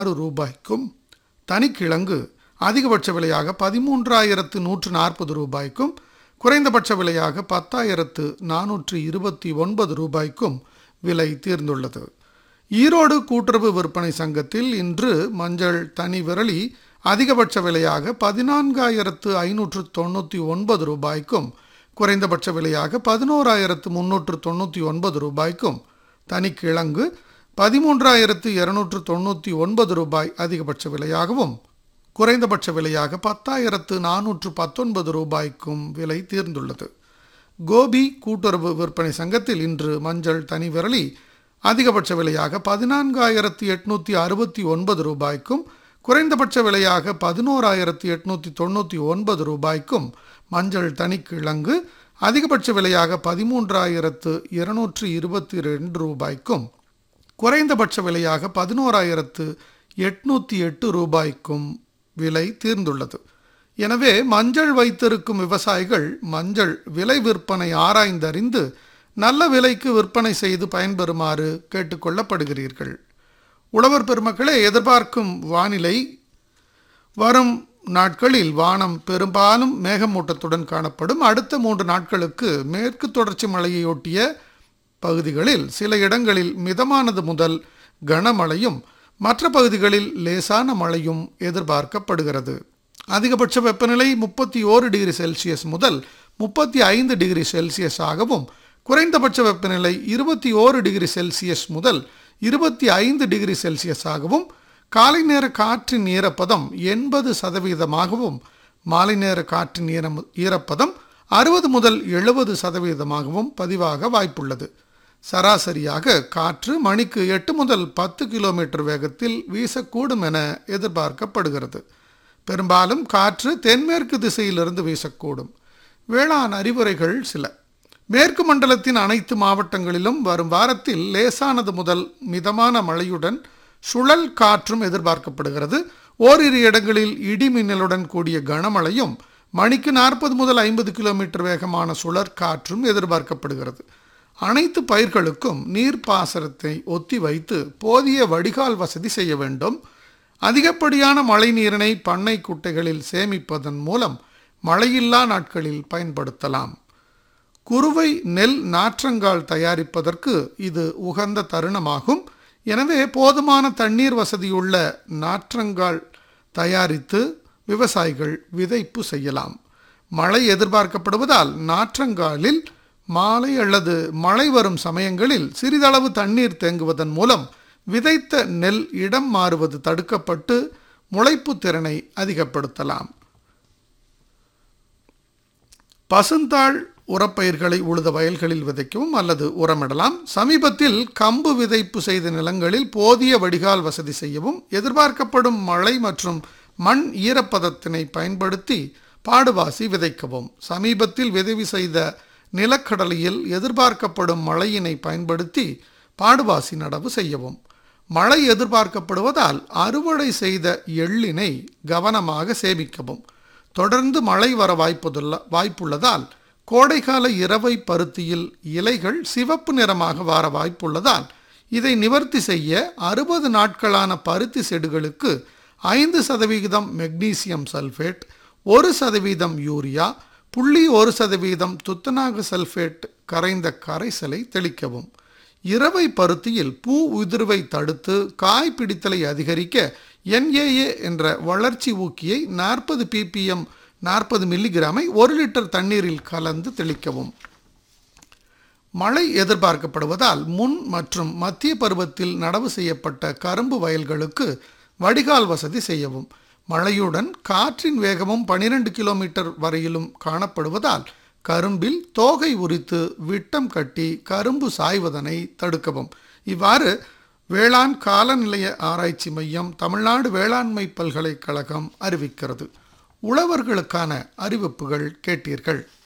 ஆறு ரூபாய்க்கும் தனிக்கிழங்கு அதிகபட்ச விலையாக பதிமூன்றாயிரத்து நூற்று நாற்பது ரூபாய்க்கும் குறைந்தபட்ச விலையாக பத்தாயிரத்து நானூற்று இருபத்தி ஒன்பது ரூபாய்க்கும் விலை தீர்ந்துள்ளது ஈரோடு கூட்டுறவு விற்பனை சங்கத்தில் இன்று மஞ்சள் தனி விரலி அதிகபட்ச விலையாக பதினான்காயிரத்து ஐநூற்று தொண்ணூற்றி ஒன்பது ரூபாய்க்கும் குறைந்தபட்ச விலையாக பதினோராயிரத்து முன்னூற்று தொண்ணூற்றி ஒன்பது ரூபாய்க்கும் தனிக்கிழங்கு பதிமூன்றாயிரத்து இருநூற்று தொண்ணூற்றி ஒன்பது ரூபாய் அதிகபட்ச விலையாகவும் குறைந்தபட்ச விலையாக பத்தாயிரத்து நானூற்று பத்தொன்பது ரூபாய்க்கும் விலை தீர்ந்துள்ளது கோபி கூட்டுறவு விற்பனை சங்கத்தில் இன்று மஞ்சள் தனி விரலி அதிகபட்ச விலையாக பதினான்காயிரத்து எட்நூற்றி அறுபத்தி ஒன்பது ரூபாய்க்கும் குறைந்தபட்ச விலையாக பதினோராயிரத்து எட்நூற்றி தொண்ணூற்றி ஒன்பது ரூபாய்க்கும் மஞ்சள் தனிக்கிழங்கு அதிகபட்ச விலையாக பதிமூன்றாயிரத்து இருநூற்றி இருபத்தி ரெண்டு ரூபாய்க்கும் குறைந்தபட்ச விலையாக பதினோராயிரத்து எட்நூற்றி எட்டு ரூபாய்க்கும் விலை தீர்ந்துள்ளது எனவே மஞ்சள் வைத்திருக்கும் விவசாயிகள் மஞ்சள் விலை விற்பனை ஆராய்ந்தறிந்து நல்ல விலைக்கு விற்பனை செய்து பயன்பெறுமாறு கேட்டுக்கொள்ளப்படுகிறீர்கள் உழவர் பெருமக்களே எதிர்பார்க்கும் வானிலை வரும் நாட்களில் வானம் பெரும்பாலும் மேகமூட்டத்துடன் காணப்படும் அடுத்த மூன்று நாட்களுக்கு மேற்கு தொடர்ச்சி மலையையொட்டிய பகுதிகளில் சில இடங்களில் மிதமானது முதல் கனமழையும் மற்ற பகுதிகளில் லேசான மழையும் எதிர்பார்க்கப்படுகிறது அதிகபட்ச வெப்பநிலை முப்பத்தி ஓரு டிகிரி செல்சியஸ் முதல் முப்பத்தி ஐந்து டிகிரி செல்சியஸ் ஆகவும் குறைந்தபட்ச வெப்பநிலை இருபத்தி ஓரு டிகிரி செல்சியஸ் முதல் இருபத்தி ஐந்து டிகிரி செல்சியஸ் ஆகவும் காலை நேர காற்றின் ஈரப்பதம் எண்பது சதவீதமாகவும் மாலை நேர காற்றின் ஈரம் ஈரப்பதம் அறுபது முதல் எழுபது சதவீதமாகவும் பதிவாக வாய்ப்புள்ளது சராசரியாக காற்று மணிக்கு எட்டு முதல் பத்து கிலோமீட்டர் வேகத்தில் வீசக்கூடும் என எதிர்பார்க்கப்படுகிறது பெரும்பாலும் காற்று தென்மேற்கு திசையிலிருந்து வீசக்கூடும் வேளாண் அறிவுரைகள் சில மேற்கு மண்டலத்தின் அனைத்து மாவட்டங்களிலும் வரும் வாரத்தில் லேசானது முதல் மிதமான மழையுடன் சுழல் காற்றும் எதிர்பார்க்கப்படுகிறது ஓரிரு இடங்களில் இடி மின்னலுடன் கூடிய கனமழையும் மணிக்கு நாற்பது முதல் ஐம்பது கிலோமீட்டர் வேகமான சுழற் காற்றும் எதிர்பார்க்கப்படுகிறது அனைத்து பயிர்களுக்கும் நீர்ப்பாசனத்தை ஒத்தி வைத்து போதிய வடிகால் வசதி செய்ய வேண்டும் அதிகப்படியான மழை நீரினை பண்ணை குட்டைகளில் சேமிப்பதன் மூலம் மழையில்லா நாட்களில் பயன்படுத்தலாம் குறுவை நெல் நாற்றங்கால் தயாரிப்பதற்கு இது உகந்த தருணமாகும் எனவே போதுமான தண்ணீர் வசதியுள்ள நாற்றங்கால் தயாரித்து விவசாயிகள் விதைப்பு செய்யலாம் மழை எதிர்பார்க்கப்படுவதால் நாற்றங்காலில் மாலை அல்லது மழை வரும் சமயங்களில் சிறிதளவு தண்ணீர் தேங்குவதன் மூலம் விதைத்த நெல் இடம் மாறுவது தடுக்கப்பட்டு முளைப்பு திறனை அதிகப்படுத்தலாம் பசுந்தாள் உரப்பயிர்களை உழுத வயல்களில் விதைக்கவும் அல்லது உரமிடலாம் சமீபத்தில் கம்பு விதைப்பு செய்த நிலங்களில் போதிய வடிகால் வசதி செய்யவும் எதிர்பார்க்கப்படும் மழை மற்றும் மண் ஈரப்பதத்தினை பயன்படுத்தி பாடுவாசி விதைக்கவும் சமீபத்தில் விதவி செய்த நிலக்கடலையில் எதிர்பார்க்கப்படும் மழையினை பயன்படுத்தி பாடுவாசி நடவு செய்யவும் மழை எதிர்பார்க்கப்படுவதால் அறுவடை செய்த எள்ளினை கவனமாக சேமிக்கவும் தொடர்ந்து மழை வர வாய்ப்புள்ள வாய்ப்புள்ளதால் கோடைகால இரவை பருத்தியில் இலைகள் சிவப்பு நிறமாக வர வாய்ப்புள்ளதால் இதை நிவர்த்தி செய்ய அறுபது நாட்களான பருத்தி செடுகளுக்கு ஐந்து சதவிகிதம் மெக்னீசியம் சல்ஃபேட் ஒரு சதவீதம் யூரியா புள்ளி ஒரு சதவீதம் துத்தநாக சல்ஃபேட் கரைந்த கரைசலை தெளிக்கவும் இரவை பருத்தியில் பூ உதிர்வை தடுத்து காய் பிடித்தலை அதிகரிக்க என்ஏஏ என்ற வளர்ச்சி ஊக்கியை நாற்பது பிபிஎம் நாற்பது மில்லிகிராமை ஒரு லிட்டர் தண்ணீரில் கலந்து தெளிக்கவும் மழை எதிர்பார்க்கப்படுவதால் முன் மற்றும் மத்திய பருவத்தில் நடவு செய்யப்பட்ட கரும்பு வயல்களுக்கு வடிகால் வசதி செய்யவும் மழையுடன் காற்றின் வேகமும் பனிரெண்டு கிலோமீட்டர் வரையிலும் காணப்படுவதால் கரும்பில் தோகை உரித்து விட்டம் கட்டி கரும்பு சாய்வதனை தடுக்கவும் இவ்வாறு வேளாண் காலநிலைய ஆராய்ச்சி மையம் தமிழ்நாடு வேளாண்மை பல்கலைக்கழகம் அறிவிக்கிறது உழவர்களுக்கான அறிவிப்புகள் கேட்டீர்கள்